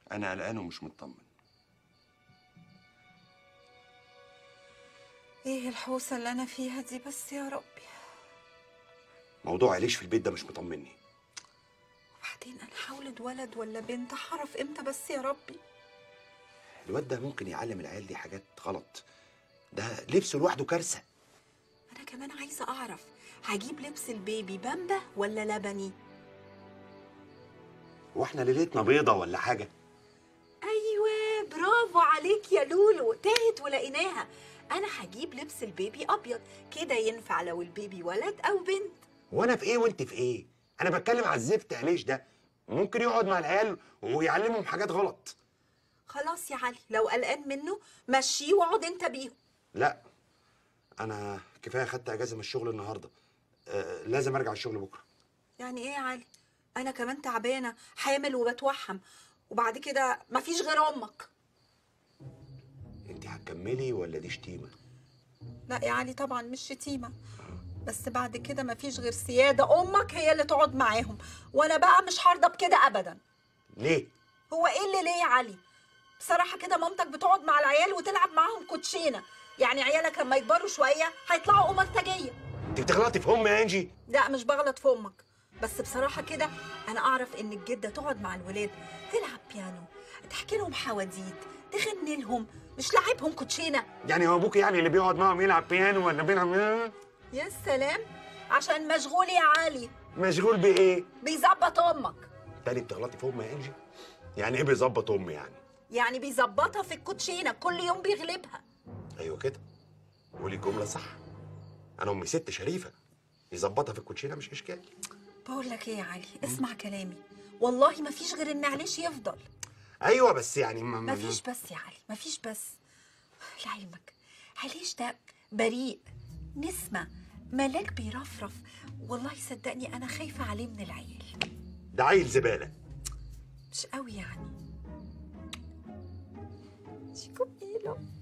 انا قلقان ومش مطمن ايه الحوسه اللي انا فيها دي بس يا ربي موضوع عيش في البيت ده مش مطمني وبعدين انا حولد ولد ولا بنت هعرف امتى بس يا ربي الواد ده ممكن يعلم العيال دي حاجات غلط ده لبسه لوحده كارثه انا كمان عايزه اعرف هجيب لبس البيبي بامبا ولا لبني واحنا ليلتنا بيضه ولا حاجه ايوه برافو عليك يا لولو تاهت ولقيناها انا هجيب لبس البيبي ابيض كده ينفع لو البيبي ولد او بنت وانا في ايه وانت في ايه انا بتكلم على الزفت عيش ده ممكن يقعد مع العيال ويعلمهم حاجات غلط خلاص يا علي لو قلقان منه مشيه واقعد انت بيهم لا انا كفايه خدت اجازه من الشغل النهارده آه لازم ارجع الشغل بكره يعني ايه يا علي انا كمان تعبانه حامل وبتوحم وبعد كده مفيش غير امك انت هتكملي ولا دي شتيمه لا يا علي طبعا مش شتيمه بس بعد كده مفيش غير سياده امك هي اللي تقعد معاهم وانا بقى مش هرضى بكده ابدا ليه هو ايه اللي ليه يا علي بصراحه كده مامتك بتقعد مع العيال وتلعب معاهم كوتشينه يعني عيالك لما يكبروا شويه هيطلعوا امرتجيه انت بتغلطي في امي يا انجي لا مش بغلط في امك بس بصراحه كده انا اعرف ان الجده تقعد مع الولاد تلعب بيانو تحكي لهم حواديت تغني لهم مش لعبهم كوتشينه يعني هو ابوك يعني اللي بيقعد معاهم يلعب بيانو ولا بيلعب يا سلام عشان مشغول يا علي مشغول بايه بيظبط امك تاني بتغلطي في امي يا انجي يعني ايه بيظبط امي يعني يعني بيظبطها في الكوتشينه كل يوم بيغلبها ايوه كده قولي جمله صح انا امي ست شريفه يظبطها في الكوتشينه مش اشكال بقول لك ايه يا علي اسمع كلامي والله ما فيش غير ان عليش يفضل ايوه بس يعني ما ما فيش بس يا علي ما فيش بس لعلمك عليش ده بريء نسمة ملاك بيرفرف والله صدقني انا خايفة عليه من العيال ده عيل زباله مش قوي يعني شيكو بيلو